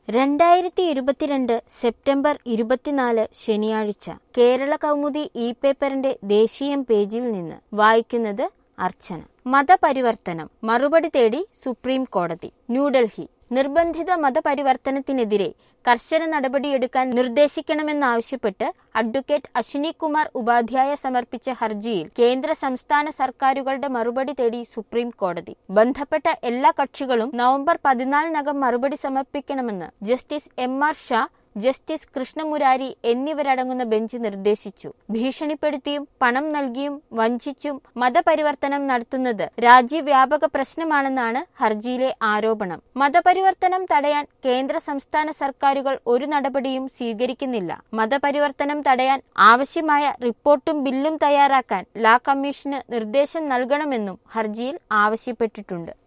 രണ്ടായിരത്തി ഇരുപത്തിരണ്ട് സെപ്റ്റംബർ ഇരുപത്തിനാല് ശനിയാഴ്ച കേരള കൗമുദി ഇ പേപ്പറിന്റെ ദേശീയം പേജിൽ നിന്ന് വായിക്കുന്നത് അർച്ചന മതപരിവർത്തനം മറുപടി തേടി സുപ്രീം കോടതി ന്യൂഡൽഹി നിർബന്ധിത മതപരിവർത്തനത്തിനെതിരെ കർശന നടപടിയെടുക്കാൻ നിർദ്ദേശിക്കണമെന്നാവശ്യപ്പെട്ട് അഡ്വക്കേറ്റ് അശ്വിനി കുമാർ ഉപാധ്യായ സമർപ്പിച്ച ഹർജിയിൽ കേന്ദ്ര സംസ്ഥാന സർക്കാരുകളുടെ മറുപടി തേടി സുപ്രീം കോടതി ബന്ധപ്പെട്ട എല്ലാ കക്ഷികളും നവംബർ പതിനാലിനകം മറുപടി സമർപ്പിക്കണമെന്ന് justice M R Shah justice Krishna Murari എന്നിവരടങ്ങുന്ന ബെഞ്ച് നിർദ്ദേശിച്ചു ഭീഷണിപ്പെടുത്തിയും പണം നൽകിയും വഞ്ചിച്ചും മതപരിവർത്തനം നടത്തുന്നത് രാജ്യവ്യാപക പ്രശ്നമാണെന്നാണ് ഹർജിയിലെ ആരോപണം മതപരിവർത്തനം തടയാൻ കേന്ദ്ര സംസ്ഥാന സർക്കാരുകൾ ഒരു നടപടിയും സ്വീകരിക്കുന്നില്ല മതപരിവർത്തനം തടയാൻ ആവശ്യമായ റിപ്പോർട്ടും ബില്ലും തയ്യാറാക്കാൻ ലാ കമ്മീഷന് നിർദ്ദേശം നൽകണമെന്നും ഹർജിയിൽ ആവശ്യപ്പെട്ടിട്ടുണ്ട്